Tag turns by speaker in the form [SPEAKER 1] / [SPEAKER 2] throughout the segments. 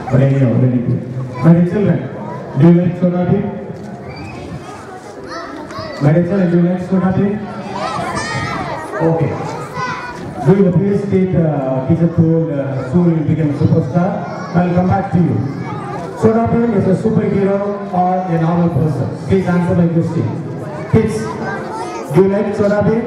[SPEAKER 1] But anyhow, very good. My dear children, do you like soda bean? My dear children, do you like soda bean? Okay. During the previous state, uh, teacher told uh, soon you will become a superstar. I'll come back to you. Soda bean is a superhero or a normal person? Please answer my question. Kids, do you like soda bean?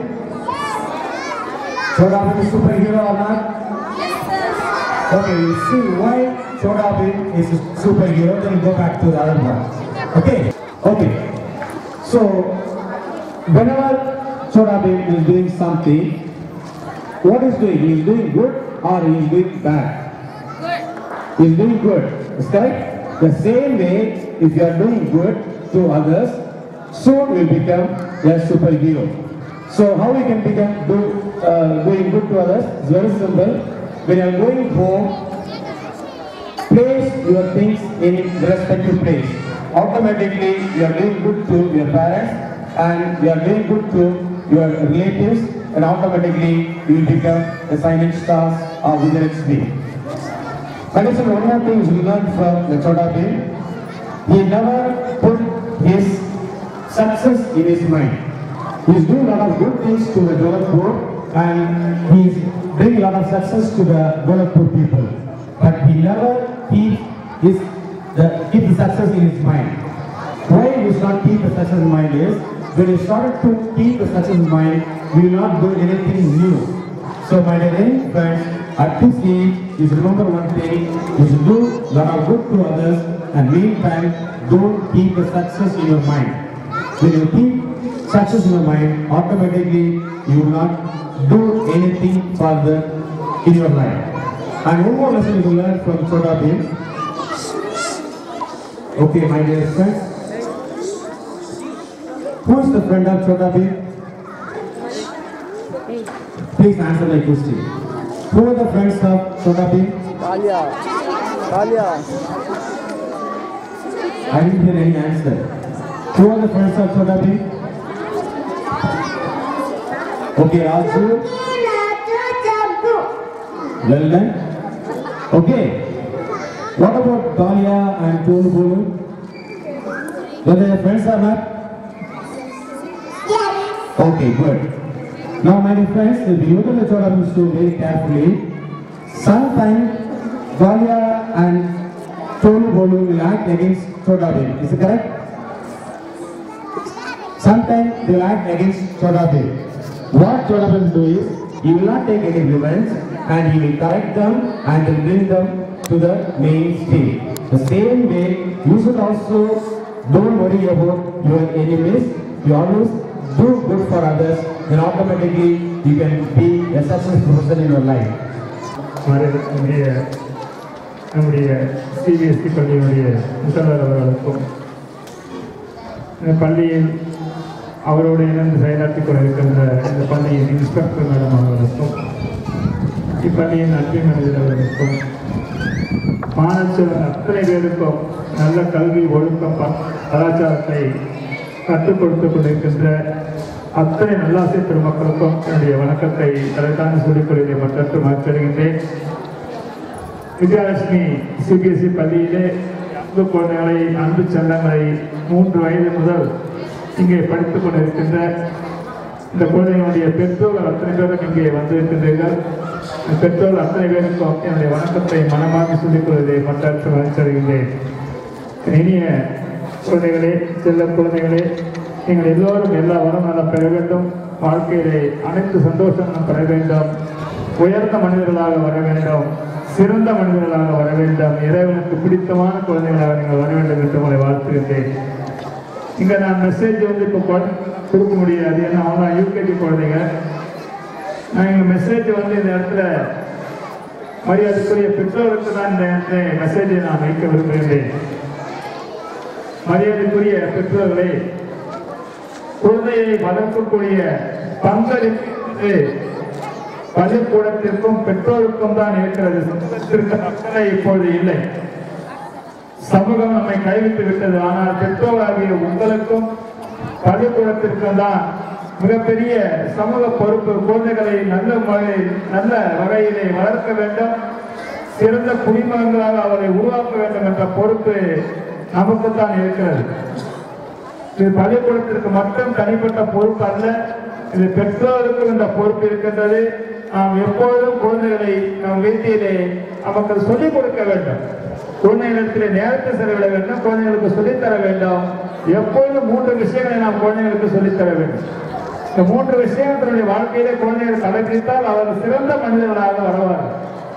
[SPEAKER 1] Soda bean is superhero or not? Okay, you see why Soda Bean is a superhero, then go back to the other one. Okay? Okay. So, whenever Soda Bean is doing something, what is doing? He is doing good or he is doing bad? He is doing good. Is correct? The same way, if you are doing good to others, soon you will become a superhero. So how we can become do, uh, doing good to others? It's very simple. When you are going home, place your things in the respective place. Automatically, you are doing good to your parents and you are doing good to your relatives and automatically you will become a silent stars of the next day. But listen, one more thing we learned from the Choda Bean. He never put his success in his mind. He is doing a lot of good things to the Golapur and he is bringing a lot of success to the Golapur people. But he never keep his the keep the success in his mind. Why he does not keep the success in mind is when he started to keep the success in mind, we will not do anything new. So my dear friends, at this age, you should remember one thing, you should do a lot of good to others and meantime, don't keep the success in your mind. When you keep success in your mind, automatically you will not do anything further in your life. And one more lesson you will learn from Soda Bean. Okay, my dear friends. Who is the friend of Soda Bean? Please answer my question. Who are the friends of Soda Bean?
[SPEAKER 2] Talia. Talia.
[SPEAKER 1] I didn't hear any answer. Who are the friends of Soda Bean? Okay, also. Well done. Okay. What about Dahlia and Tolu Bolu? Were they friends or not? Okay, good. Now, my dear friends, if you look at the Choda story very carefully, sometimes Dahlia and Tolu Bolu will act against Choda Bean. Is it correct? Sometimes they will act against Choda Bean. What Choda Bean will do is, he will not take any revenge and he will correct them and will bring them to the main stage. The same way, you should also don't worry about your enemies. You always do good for others, then automatically you can be a successful person in your life.
[SPEAKER 3] நம்முடைய நம்முடைய CBSE பள்ளியினுடைய முதல்வர் அவர்களுக்கும் இந்த பள்ளியில் அவரோடு இணைந்து செயலாற்றிக் கொண்டிருக்கின்ற இந்த பள்ளியின் இன்ஸ்பெக்டர் மேடம் அவர்களுக்கும் இப்பள்ளியின் அன்பு மனிதர் அவர்களுக்கும் மாணவ அத்தனை பேருக்கும் நல்ல கல்வி ஒழுக்கம் ப- கலாச்சாரத்தை கற்றுக் கொடுத்துக் கொண்டிருக்கின்ற அத்தனை நல்லாசை பெருமக்களுக்கும் என்னுடைய வணக்கத்தை தலைத்தான சொல்லிக் கொள்வதை மற்ற மாற்றிடுகின்றேன் விஜயலட்சுமி சிபிஎஸ்இ பள்ளியிலே அன்பு குழந்தைகளை அன்பு செல்லங்களை மூன்று வயது முதல் இங்கே படித்துக் கொண்டிருக்கின்ற இந்த குழந்தைகளுடைய பெற்றோர்கள் அத்தனை பேரும் இங்கே வந்திருக்கின்றீர்கள் இந்த பெற்றோர்கள் அத்தனை பேருக்கும் என்னுடைய வணக்கத்தை மனமாகி சொல்லிக் கொள்வதை மற்ற வகிச்சருகின்றேன் இனிய குழந்தைகளே செல்ல குழந்தைகளே நீங்கள் எல்லோரும் எல்லா வரம் நலம் பெற வேண்டும் வாழ்க்கையிலே அனைத்து சந்தோஷங்களும் பெற வேண்டும் உயர்ந்த மனிதர்களாக வர வேண்டும் சிறந்த மனிதர்களாக வர வேண்டும் இறைவனுக்கு பிடித்தமான குழந்தைகளாக நீங்கள் வர வேண்டும் என்று உங்களை வாழ்த்துகின்றேன் இங்க நான் மெசேஜ் வந்து இப்போ குழந்தை கொடுக்க முடியாது ஏன்னா அவங்க யூகேஜி குழந்தைங்க நான் எங்கள் மெசேஜ் வந்து இந்த இடத்துல மரியாதைக்குரிய பெற்றோருக்கு தான் இந்த இடத்துல மெசேஜை நான் வைக்க விரும்புகின்றேன் மரியாதைக்குரிய பெற்றோர்களே குழந்தையை வளர்க்கக்கூடிய பங்களிப்பு பள்ளிக்கூடத்திற்கும் பெற்றோருக்கும் தான் இருக்கிறது சமூகத்திற்கு அக்கறை இப்பொழுது இல்லை சமூகம் நம்மை கைவிட்டு விட்டது ஆனால் பெற்றோராகிய உங்களுக்கும் பள்ளிக்கூடத்திற்கும் தான் மிகப்பெரிய சமூக பொறுப்பு குழந்தைகளை நல்ல முறையில் நல்ல வகையிலே வளர்க்க வேண்டும் சிறந்த குடிமகன்களாக அவரை உருவாக்க வேண்டும் என்ற பொறுப்பு நமக்குத்தான் இருக்கிறது இது பள்ளிக்கூடத்திற்கு மட்டும் தனிப்பட்ட பொறுப்பு அல்ல இது பெற்றோருக்கும் இந்த பொறுப்பு இருக்கின்றது நாம் எப்பொழுதும் குழந்தைகளை நம் வீட்டிலே நமக்கு சொல்லிக் கொடுக்க வேண்டும் குழந்தைகளிடத்திலே நேரத்தை செலவிட வேண்டும் குழந்தைகளுக்கு சொல்லித் தர வேண்டும் எப்பொழுதும் மூன்று விஷயங்களை நாம் குழந்தைகளுக்கு சொல்லித் தர வேண்டும் இந்த மூன்று விஷயத்தினுடைய வாழ்க்கையிலே குழந்தைகள் கடைபிடித்தால் அவர் சிறந்த மனிதர்களாக வருவார்கள்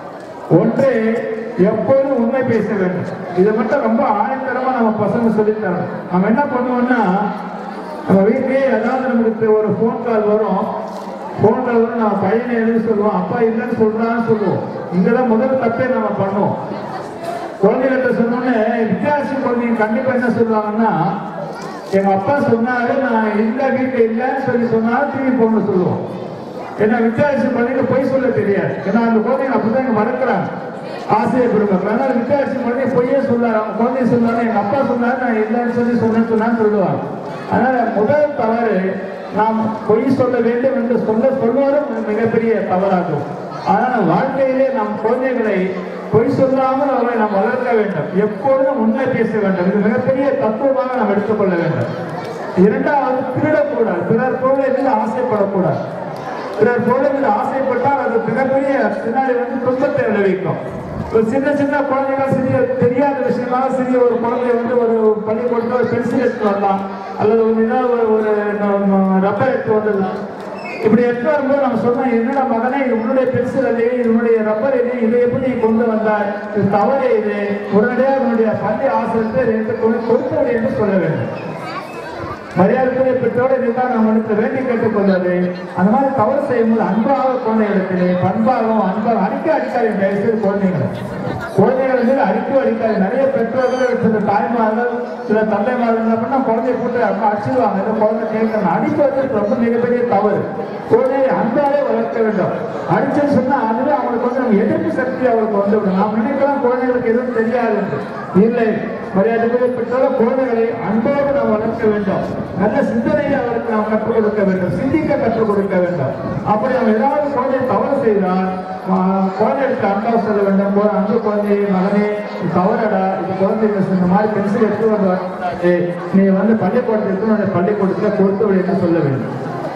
[SPEAKER 3] ஒன்று எப்பொழுதும் உண்மை பேச வேண்டும் இதை மட்டும் ரொம்ப ஆழத்தரமா நம்ம பசங்க சொல்லித் தரணும் நம்ம என்ன பண்ணுவோம்னா நம்ம வீட்லயே ஏதாவது நமக்கு ஒரு ஃபோன் கால் வரும் ஃபோன் கால் வரும் நம்ம பையனை எழுதி சொல்லுவோம் அப்பா இல்லைன்னு சொல்றான்னு சொல்லுவோம் இங்கதான் முதல் தப்பே நம்ம பண்ணுவோம் குழந்தைகிட்ட சொன்னோன்னே வித்தியாச குழந்தைங்க கண்டிப்பா என்ன சொல்லுவாங்கன்னா எங்க அப்பா சொன்னாரு நான் இல்ல வீட்டுல இல்லைன்னு சொல்லி சொன்னாலும் திரும்பி போன்னு சொல்லுவோம் ஏன்னா வித்தியாசம் பண்ணிட்டு பொய் சொல்ல தெரியாது ஏன்னா அந்த குழந்தைங்க அப்படிதான் இங்க வளர்க்குறாங்க ஆசிரியர் பெருமக்கள் அதனால வித்தியாசம் பண்ணி பொய்யே சொல்லாரு அவங்க குழந்தைய சொன்னாரு எங்க அப்பா சொன்னாரு நான் இல்லைன்னு சொல்லி சொன்னேன்னு சொன்னான்னு சொல்லுவாங்க அதனால முதல் தவறு நாம் பொய் சொல்ல வேண்டும் என்று சொல்ல சொல்வதும் மிகப்பெரிய தவறாகும் அதனால வாழ்க்கையிலே நம் குழந்தைகளை பொய் சொல்லாமல் அவரை நாம் வளர்க்க வேண்டும் எப்பொழுதும் உண்மை பேச வேண்டும் இது மிகப்பெரிய தத்துவமாக நாம் எடுத்துக்கொள்ள வேண்டும் இரண்டாவது திருடக்கூடாது பிறர் பொருளை மீது ஆசைப்படக்கூடாது பிறர் பொருளை மீது ஆசைப்பட்டால் அது மிகப்பெரிய பின்னாடி வந்து துன்பத்தை விளைவிக்கும் ஒரு சின்ன சின்ன குழந்தைகள் சிறிய தெரியாத விஷயமாக சிறிய ஒரு குழந்தை வந்து ஒரு பள்ளிக்கூடத்தில் ஒரு பென்சில் எடுத்து வரலாம் அல்லது ஒரு ஏதாவது ஒரு ஒரு ரப்பர் எடுத்து வந்துடலாம் இப்படி எடுத்து வரும்போது நம்ம சொன்னோம் என்னடா மகனே இது உன்னுடைய பென்சில் அது இது உன்னுடைய ரப்பர் இது இதை எப்படி நீ கொண்டு வந்தாய் இது தவறு இது உடனடியாக உன்னுடைய பள்ளி ஆசிரியத்தை எடுத்து கொண்டு கொடுத்து என்று சொல்ல வேண்டும் மரியாதைக்குரிய பெற்றோடு இதுதான் நாம் எடுத்து வேண்டி கேட்டுக்கொள்வது அந்த மாதிரி தவறு செய்யும்போது அன்பாக குழந்தைகளிடத்திலே பண்பாகவும் அன்பாக அடிக்க அடிக்காது தயவுசெய்து குழந்தைகளை குழந்தைகளை மீது அடிக்க அடிக்காது நிறைய பெற்றோர்கள் சில தாய்மார்கள் சில தந்தைமார்கள் என்ன பண்ணா குழந்தைய போட்டு அப்பா அடிச்சிருவாங்க இந்த குழந்தை கேட்கணும் அடிப்பது ரொம்ப மிகப்பெரிய தவறு குழந்தையை அன்பாலே வளர்க்க வேண்டும் அடிச்சுன்னு சொன்னா அதுவே அவங்களுக்கு வந்து நம்ம எதிர்ப்பு சக்தி அவங்களுக்கு வந்து விடும் நாம் நினைக்கலாம் குழந்தைகளுக்கு எதுவும் தெரியாது என்று இல்லை மரியாதைக்குரிய பெற்றோர் குழந்தைகளை அன்போடு நாம் வளர்க்க வேண்டும் நல்ல சிந்தனையை அவருக்கு நாம் கற்றுக் கொடுக்க வேண்டும் சிந்திக்க கற்றுக் கொடுக்க வேண்டும் அப்படி நம்ம ஏதாவது குழந்தை தவறு செய்தால் ஆஹ், குழந்தைகளுக்கு அன்பா சொல்ல வேண்டும் போ- அன்பு குழந்தை மகனே இது தவறடா இது குழந்தைங்க இந்த மாதிரி பென்சில் எடுத்து வந்து வரக்கூடாது நீ வந்து பள்ளிக்கூடத்துக்கு அந்த பள்ளிக்கூடத்துல கொடுத்து விடு என்று சொல்ல வேண்டும்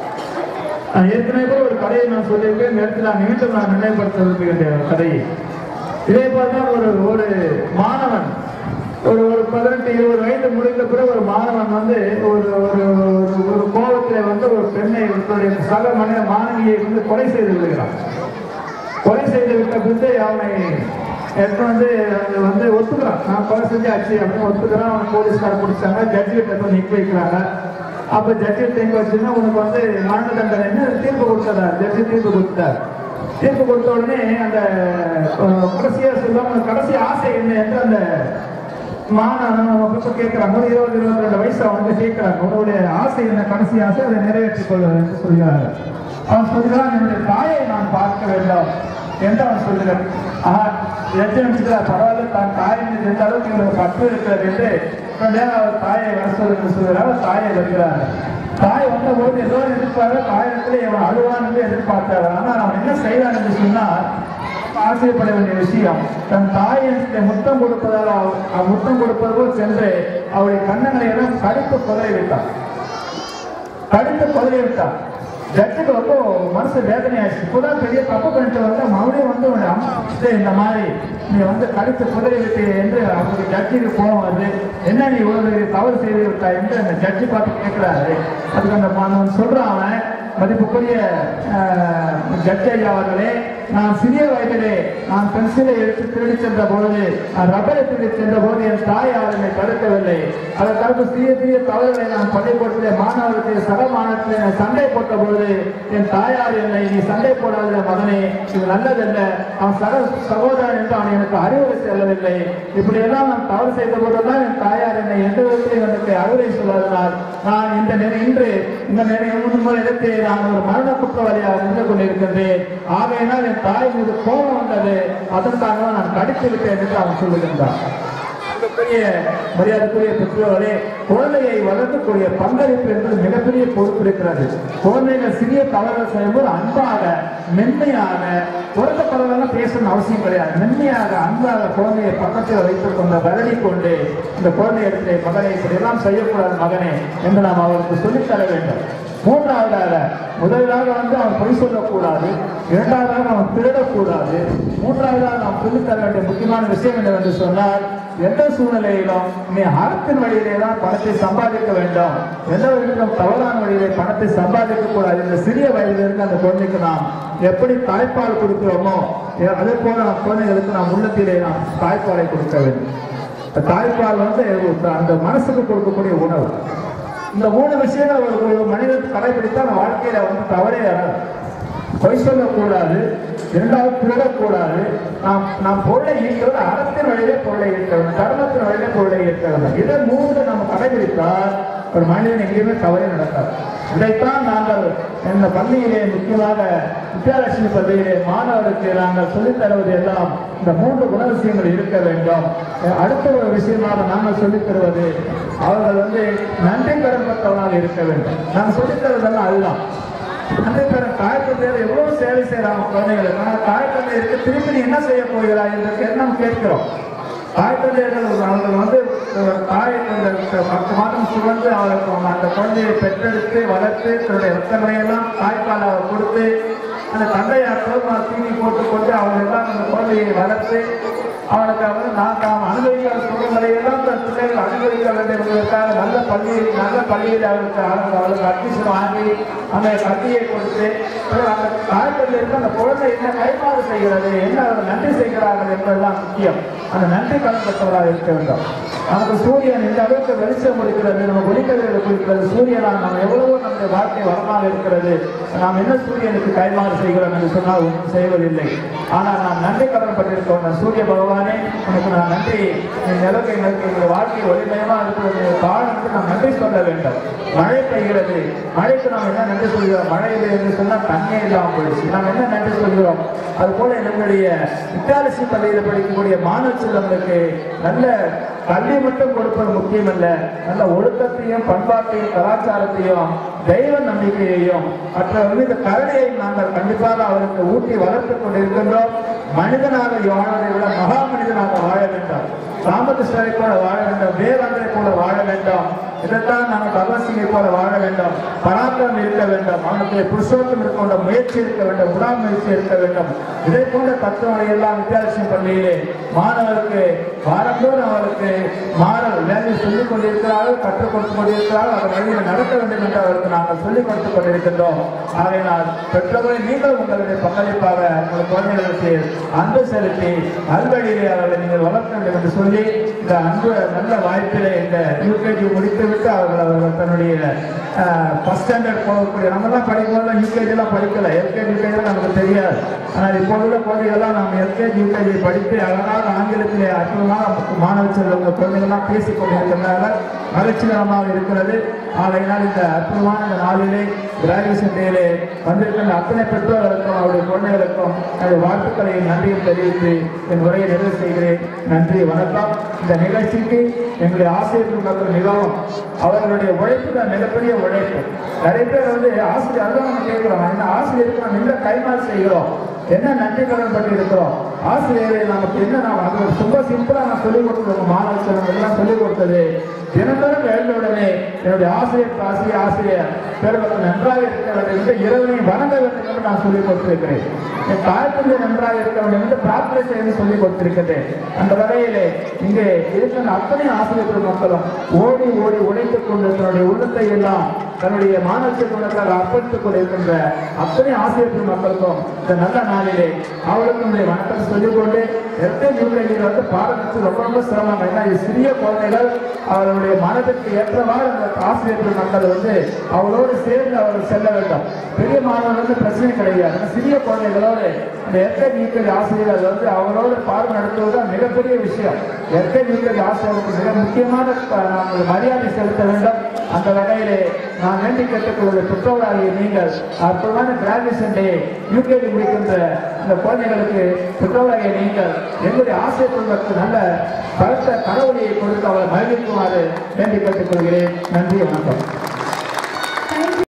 [SPEAKER 3] நான் ஏற்கனவே கூட ஒரு கதையை நான் சொல்லியிருக்கேன் இந்த இடத்துல நான் மீண்டும் நான் நினைவுபடுத்த விரும்புகின்ற கதையை இதே போல ஒரு ஒரு மாணவன் ஒரு ஒரு பதினெட்டு இருபது வயது முடிந்த பிறகு ஒரு மாணவன் வந்து ஒரு ஒரு ஒரு- ஒரு கோபத்திலே வந்து ஒரு பெண்ணை தன்னுடைய சக மனித மாணவியை வந்து கொலை செய்து விடுகிறான் கொலை செய்து விட்ட பிறகு அவனை எடுத்து வந்து அங்க வந்து ஒத்துக்கிறான் நான் கொலை செஞ்சாச்சு அப்படின்னு ஒத்துக்கிறான் அவனை போலீஸ்கார பிடிச்சாங்க ஜட்ஜி கிட்ட போய் நிக்க வைக்கிறாங்க அப்ப ஜட்ஜி கிட்ட எங்க வச்சுன்னா உனக்கு வந்து மரண தண்டனை தீர்ப்பு கொடுத்தாரு ஜட்ஜி தீர்ப்பு கொடுத்தார் தீர்ப்பு கொடுத்த உடனே அந்த அஹ், கடைசியா சொல்லுவாங்க "உனக்கு கடைசி ஆசை என்ன என்று அந்த மாணவன் நம்ம பத்தி கேட்கிறாங்க ஒரு இருபது இருபத்தி ரெண்டு வயசு அவனுக்கு கேட்கிறாங்க உன்னுடைய ஆசை என்ன கடைசி ஆசை அதை நிறைவேற்றிக் கொள்ள என்று சொல்கிறார் அவன் சொல்கிறான் என்னுடைய தாயை நான் பார்க்க வேண்டும் என்று அவன் சொல்லுகிறான் ஆஹா எட்டு நிமிஷத்துல பரவாயில்ல தான் தாய் மீது எந்த அளவுக்கு இவருக்கு பற்று இருக்கிறது என்று உடனே அவர் தாயை வர சொல்லி சொல்கிறார் அவர் தாயை வருகிறார் தாய் வந்த போது ஏதோ எதிர்பார்த்து தாயிடத்துல இவன் அழுவான் என்று எதிர்பார்த்தார் ஆனால் அவன் என்ன செய்தான் என்று சொன்னால் ஆசைப்பட வேண்டிய விஷயம் தன் தாயிற்கு முத்தம் கொடுப்பதால் அவ- அவ முத்தம் கொடுப்பது போல் சென்று அவருடைய கண்ணங்களை எல்லாம் கடித்து கொலை வைத்தார் கடித்து கொலை விட்டார் ஜட்ஜுக்கு ரொம்ப மனசு வேதனை ஆயிடுச்சு இப்போதான் பெரிய தப்பு பண்ணிட்டு வந்து மறுபடியும் வந்து உன்னுடைய அம்மா வந்து இந்த மாதிரி நீ வந்து கடித்து குதிரை விட்டு என்று அவருக்கு ஜட்ஜுக்கு கோபம் வருது என்ன நீ இவ்வளவு பெரிய தவறு செய்து விட்டாய் என்று அந்த ஜட்ஜி பார்த்து கேட்கிறாரு அதுக்கு அந்த மாணவன் சொல்றான் அவன் மதிப்புக்குரிய ஆஹ், ஜட்ஜ் ஐயா அவர்களே நான் சிறிய வயதிலே நான் பென்சிலை எடுத்து திருடி சென்ற பொழுது நான் ரப்பரை திருடி சென்ற போது என் தாய் அவர்களை தடுக்கவில்லை அதற்காக சிறிய சிறிய தவறுகளை நான் பள்ளிக்கூடத்திலே மாணவர்களுக்கு சக மாணவத்திலே நான் சண்டை போட்ட பொழுது என் தாயார் என்னை நீ சண்டை போடாத மகனே இது நல்லதல்ல அவன் சக சகோதரன் என்று அவன் எனக்கு அறிவுரை செல்லவில்லை இப்படி எல்லாம் நான் தவறு செய்த போதெல்லாம் என் தாயார் என்னை எந்த விதத்திலும் எனக்கு அறிவுரை சொல்லாதனால் நான் இந்த நிலை இன்று இந்த நிலை முன்பு இடத்தில் நான் ஒரு மரண குற்றவாளியாக நின்று கொண்டிருக்கின்றேன் ஆகையினால் என் தாய் மீது கோபம் வந்தது அதற்காக நான் கடித்து விட்டேன் என்று அவன் சொல்லுகின்றான்
[SPEAKER 4] பெரிய மரியாதைக்குரிய பெற்றோர்களே குழந்தையை வளர்க்கக்கூடிய பங்களிப்பு என்பது மிகப்பெரிய பொறுப்பு இருக்கிறது குழந்தைகள் சிறிய தவறுகள் செய்யும்போது அன்பாக மென்மையாக குறைந்த பரவலாம் பேசணும் அவசியம் கிடையாது மென்மையாக அன்பாக குழந்தையை பக்கத்தில் வைத்துக் கொண்டு வருடி கொண்டு இந்த குழந்தை இடத்திலே மகனை இப்படியெல்லாம் செய்யக்கூடாது மகனே என்று நாம் அவருக்கு சொல்லித் தர வேண்டும் மூன்றாவதாக முதலாக வந்து அவன் பொய் சொல்லக்கூடாது இரண்டாவதாக அவன் திருடக்கூடாது மூன்றாவதாக நாம் சொல்லித் தர வேண்டிய முக்கியமான விஷயம் என்னவென்று சொன்னால் எந்த சூழ்நிலையிலும் நீ அறத்தின் வழியிலே தான் பணத்தை சம்பாதிக்க வேண்டும் எந்த வழியிலும் தவறான வழியிலே பணத்தை சம்பாதிக்க கூடாது இந்த சிறிய வயதிலிருந்து அந்த குழந்தைக்கு நாம் எப்படி தாய்ப்பால் கொடுக்கிறோமோ எ- அதே போல நம் குழந்தைகளுக்கு நாம் உள்ளத்திலே நாம் தாய்ப்பாலை கொடுக்க வேண்டும் இந்த தாய்ப்பால் வந்து ஒரு- அந்த மனசுக்கு கொடுக்கக்கூடிய உணவு இந்த மூணு விஷயங்கள் ஒரு ஒரு மனிதன் கடைபிடித்தால் அந்த வாழ்க்கையில வந்து தவறே வராது பொய் சொல்லக்கூடாது இரண்டாவது திருடக்கூடாது நாம் நாம் பொருளை ஈர்க்கிறது அறத்தின் வழியிலே பொருளை ஈர்க்க வேண்டும் தர்மத்தின் வழியிலே பொருளை ஈர்க்க வேண்டும் இதை மூன்று நம்ம கடைபிடித்தால் ஒரு மனிதன் எங்கேயுமே தவறே நடக்காது இதைத்தான் நாங்கள் இந்த பள்ளியிலே முக்கியமாக வித்யாலட்சுமி பள்ளியிலே மாணவருக்கு நாங்கள் சொல்லித் தருவது எல்லாம் இந்த மூன்று குணவிஷயங்கள் இருக்க வேண்டும் அஹ் அடுத்த ஒரு விஷயமாக நாங்கள் சொல்லித் தருவது அவர்கள் வந்து நன்றி கடன் பட்டவனாக இருக்க வேண்டும் நாங்கள் சொல்லித் தருவதெல்லாம் அதுதான் நன்றி கடன் தாய் தந்தையர் எவ்வளவு சேவை செய்யறாங்க குழந்தைகளுக்கு ஆனால் தாய் தந்தையருக்கு திருப்பி நீ என்ன செய்ய போகிறாய் என்று கேட்டு நாம் கேட்கிறோம் தாய் தந்தையர்கள் அவர்கள் வந்து அஹ், தாய் அந்த பத்து மாதம் சுமந்து அவருக்கு அந்த குழந்தையை பெற்றெடுத்து வளர்த்து தன்னுடைய ரத்தங்களை எல்லாம் தாய்ப்பால் அவர் கொடுத்து அந்த தந்தையார் தீனி போட்டுக்கொண்டு அவங்க எல்லாம் அந்த குழந்தையை வளர்த்து அவனுக்கு வந்து நான் தாம் அனுபவிக்கிற சூழ்நிலை எல்லாம் அந்த பிள்ளைகள் அனுபவிக்க வேண்டும் என்பதற்காக நல்ல பள்ளியில் நல்ல பள்ளியில் அவருக்கு அவருக்கு அவருக்கு அட்மிஷன் வாங்கி அந்த கத்தியை கொடுத்து பிறகு அந்த தாய்த்தந்தைக்கு அந்த குழந்தை என்ன கைமாறு செய்கிறது என்ன அவர் நன்றி செய்கிறார்கள் என்பதுதான் முக்கியம் அந்த நன்றி கடன்பட்டவராக இருக்க வேண்டும் நமக்கு சூரியன் இந்த அளவுக்கு வெளிச்சம் கொடுக்கிறது நம்ம ஒளிக்கதிர்கள் கொடுக்கிறது சூரியனால் நாம் எவ்வளவோ நம்முடைய வாழ்க்கை வரமாக இருக்கிறது நாம் என்ன சூரியனுக்கு கைமாறு செய்கிறோம் என்று சொன்னால் ஒன்றும் செய்வதில்லை ஆனால் நாம் நன்றி கடன்பட்டிருக்கோம் அந்த சூரிய பகவானே உனக்கு நான் நன்றி இந்த நிலவுக்கு எங்களுக்கு எங்கள் வாழ்க்கை ஒளிமயமா இருக்கிறது காலத்துக்கு நாம் நன்றி சொல்ல வேண்டும் மழை பெய்கிறது மழைக்கு நாம் என்ன நன்றி சொல்கிறோம் மழை இல்லை என்று சொன்னால் தண்ணே இல்லாமல் போயிடுச்சு நாம் என்ன நன்றி சொல்கிறோம் அது போல நம்முடைய வித்யாலட்சி பள்ளியில் படிக்கக்கூடிய மாணவ செல்வங்களுக்கு நல்ல கல்வி மட்டும் கொடுப்பது முக்கியமல்ல நல்ல ஒழுக்கத்தையும் பண்பாட்டையும் கலாச்சாரத்தையும் தெய்வ நம்பிக்கையையும் மற்ற இந்த கருணையை நாங்கள் கண்டிப்பாக அவருக்கு ஊட்டி வளர்த்துக் கொண்டிருக்கின்றோம் மனிதனாக வாழ்வதை விட மகா மனிதனாக வாழ வேண்டும் ராமகிருஷ்ணரை போல வாழ வேண்டும் வேதாந்தரை போல வாழ வேண்டும் இதைத்தான் நாங்கள் பகவத்சிங்கை போல வாழ வேண்டும் பராக்கிரம் இருக்க வேண்டும் அவனுக்கு புருஷோத்தம் இருக்க வேண்டும் முயற்சி இருக்க வேண்டும் விடாமுயற்சி இருக்க வேண்டும் இதை போன்ற தத்துவங்களை எல்லாம் வித்யாலட்சுமி பள்ளியிலே மாணவருக்கு வாரந்தோறும் அவருக்கு மாணவர் வேலை சொல்லிக் கொண்டிருக்கிறார்கள் கற்றுக் கொடுத்துக் கொண்டிருக்கிறார்கள் அவர் வழியில் நடக்க வேண்டும் என்று அவருக்கு நாங்கள் சொல்லிக் கொடுத்துக் கொண்டிருக்கின்றோம் ஆகையினால் பெற்றோர்களை நீங்கள் உங்களுடைய பங்களிப்பாக உங்கள் குழந்தைகளுக்கு அன்பு செலுத்தி நல்வழியிலே அவர்களை நீங்கள் வளர்க்க வேண்டும் என்று சொல்லி இந்த அன்பு நல்ல வாய்ப்பிலே இந்த யூகேஜி முடித்துவிட்டு அவர்கள் அவர்கள் தன்னுடைய ஃபர்ஸ்ட் ஸ்டாண்டர்ட் போகக்கூடிய நம்ம தான் படிக்கும்போது யூகேஜி எல்லாம் படிக்கல எல்கேஜி யூகேஜி நமக்கு தெரியாது ஆனால் இப்போ உள்ள குழந்தைகள்லாம் நம்ம எல்கேஜி யூகேஜி படித்து அழகாக ஆங்கிலத்திலே அற்புதமாக மாணவ செல்வங்க குழந்தைகள்லாம் பேசிக் கொண்டிருக்கின்றார்கள் மகிழ்ச்சிகரமாக இருக்கிறது ஆகையினால் இந்த அற்புதமான இந்த நாளிலே கிராஜுவேஷன் டேலே வந்திருக்கின்ற அத்தனை பெற்றோர்களுக்கும் அவருடைய குழந்தைகளுக்கும் என்னுடைய வாழ்த்துக்களையும் நன்றியும் தெரிவித்து என் உரையை நிறைவு செய்கிறேன் நன்றி வணக்கம் இந்த நிகழ்ச்சிக்கு எங்களுடைய ஆசிரியர்கள் மக்கள் மிகவும் அவர்களுடைய உழைப்பு தான் மிகப்பெரிய உழைப்பு நிறைய பேர் வந்து ஆசிரியர் அதுதான் நம்ம கேட்கிறோம் இந்த ஆசிரியருக்கு நம்ம என்ன கைமாறு செய்கிறோம் என்ன நன்றி கடன் பட்டு இருக்கிறோம் ஆசிரியரை நமக்கு என்ன நாம் அது ரொம்ப சிம்பிளா நான் சொல்லிக் கொடுத்தது மாணவ செல்வம் எல்லாம் சொல்லிக் கொடுத்தது தினந்தோறும் எழுந்த உடனே என்னுடைய ஆசிரியர் ஆசிரியர் ஆசிரியர் பெருமக்கள் நன்றாக இருக்க வேண்டும் என்று இறைவனை வணங்க வேண்டும் என்று நான் சொல்லிக் கொடுத்திருக்கிறேன் என் தாய்த்தந்தை நன்றாக இருக்க வேண்டும் என்று பிரார்த்தனை செய்து சொல்லிக் கொடுத்திருக்கிறேன் அந்த வகையிலே இங்கே இருக்கிற அத்தனை ஆசிரியர் மக்களும் ஓடி ஓடி உழைத்துக் கொண்டு தன்னுடைய உள்ளத்தை எல்லாம் தன்னுடைய மாணவ குணத்தால் அர்ப்பணித்துக் கொண்டிருக்கின்ற அத்தனை ஆசிரியர் மக்களுக்கும் இந்த நல்ல நாளிலே அவளுக்கும் இந்த வணக்கத்தை சொல்லிக் கொண்டு எத்தனை யூனியில் வந்து பாடத்துக்கு ரொம்ப ரொம்ப சிரமம் ஏன்னா இது சிறிய குழந்தைகள் அவர்களுடைய மனதிற்கு ஏற்றவாறு அந்த ஆசிரியர் மக்கள் வந்து அவளோடு சேர்ந்து அவர்கள் செல்ல வேண்டும் பெரிய மாணவர்கள் வந்து பிரச்சனை கிடையாது ஆனா சிறிய குழந்தைகளோடு இந்த எத்தனை யூகேஜி ஆசிரியர்கள் வந்து அவங்களோடு பாடம் நடத்துவது தான் மிகப்பெரிய விஷயம் எற்கை ஆசிரியருக்கு மிக முக்கியமான ப- நாங்கள் மரியாதை செலுத்த வேண்டும் அந்த வகையிலே நான் வேண்டி கேட்டுக்கொள்வது பெற்றோராகிய நீங்கள் அற்புதமான கிராஜுவேஷன் டே யூகேஜி முடிக்கின்ற இந்த குழந்தைகளுக்கு பெற்றோராகிய நீங்கள் எங்களுடைய ஆசிரியர்களுக்கு நல்ல பலத்த கடவுளியை கொடுத்து அவரை மகிழ்விக்குமாறு வேண்டி கேட்டுக்கொள்கிறேன் நன்றி வணக்கம்